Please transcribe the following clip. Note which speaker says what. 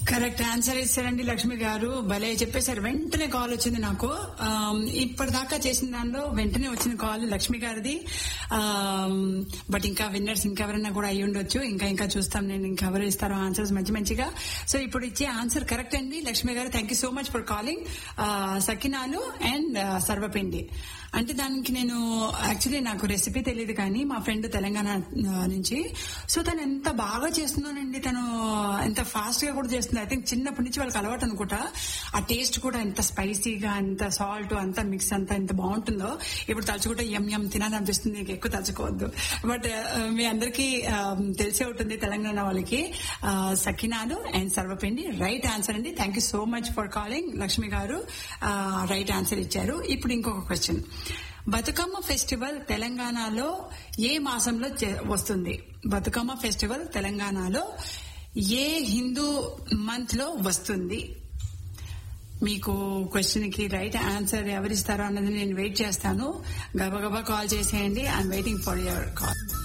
Speaker 1: correct answer ఇచ్చారండి లక్ష్మి గారు భలే చెప్పేశారు వెంటనే కాల్ వచ్చింది నాకు ఆమ్, ఇప్పటిదాకా చేసిన దానిలో వెంటనే వచ్చిన కాల్ లక్ష్మి గారిది ఆమ్, బట్ ఇంకా విన్నర్స్ ఇంకెవరైనా కూడా అయ్యి ఉండొచ్చు ఇంకా ఇంకా చూస్తాం నేను ఇంకెవరు ఇస్తారో ఆన్సర్స్ మంచి మంచిగా సో ఇప్పుడు ఇచ్చే ఆన్సర్ కరెక్ట్ అండి Lakshmi garu thank you so much for calling sakinalu and sarvapindi అంటే దానికి నేను యాక్చువల్లీ నాకు రెసిపీ తెలియదు కానీ మా ఫ్రెండ్ తెలంగాణ ఆ, నుంచి సో తను ఎంత బాగా చేస్తుందోనండి తను ఎంత ఫాస్ట్ గా కూడా చేస్తుంది ఐ థింక్ చిన్నప్పటి నుంచి వాళ్ళకి అలవాటు అనుకుంటా ఆ టేస్ట్ కూడా ఎంత స్పైసీగా ఎంత సాల్ట్ అంత మిక్స్ అంత ఎంత బాగుంటుందో ఇప్పుడు తలుచుకుంటే ఎం ఎం తినాలనిపిస్తుంది నీకు ఎక్కువ తలుచుకోవద్దు బట్ మీ అందరికీ ఆ, తెలిసే ఉంటుంది తెలంగాణ వాళ్ళకి ఆ, sakinalu and sarvapindi right answer అండి thank you so much for calling Lakshmi garu right answer ఇచ్చారు ఇప్పుడు ఇంకొక క్వశ్చన్ బతుకమ్మ ఫెస్టివల్ తెలంగాణలో ఏ మాసంలో చే- వస్తుంది బతుకమ్మ ఫెస్టివల్ తెలంగాణలో ఏ హిందూ మంత్ లో వస్తుంది మీకు క్వశ్చన్ కి రైట్ ఆన్సర్ ఎవరిస్తారో అన్నది నేను వెయిట్ చేస్తాను గబగబా కాల్ చేసేయండి I'm waiting for your call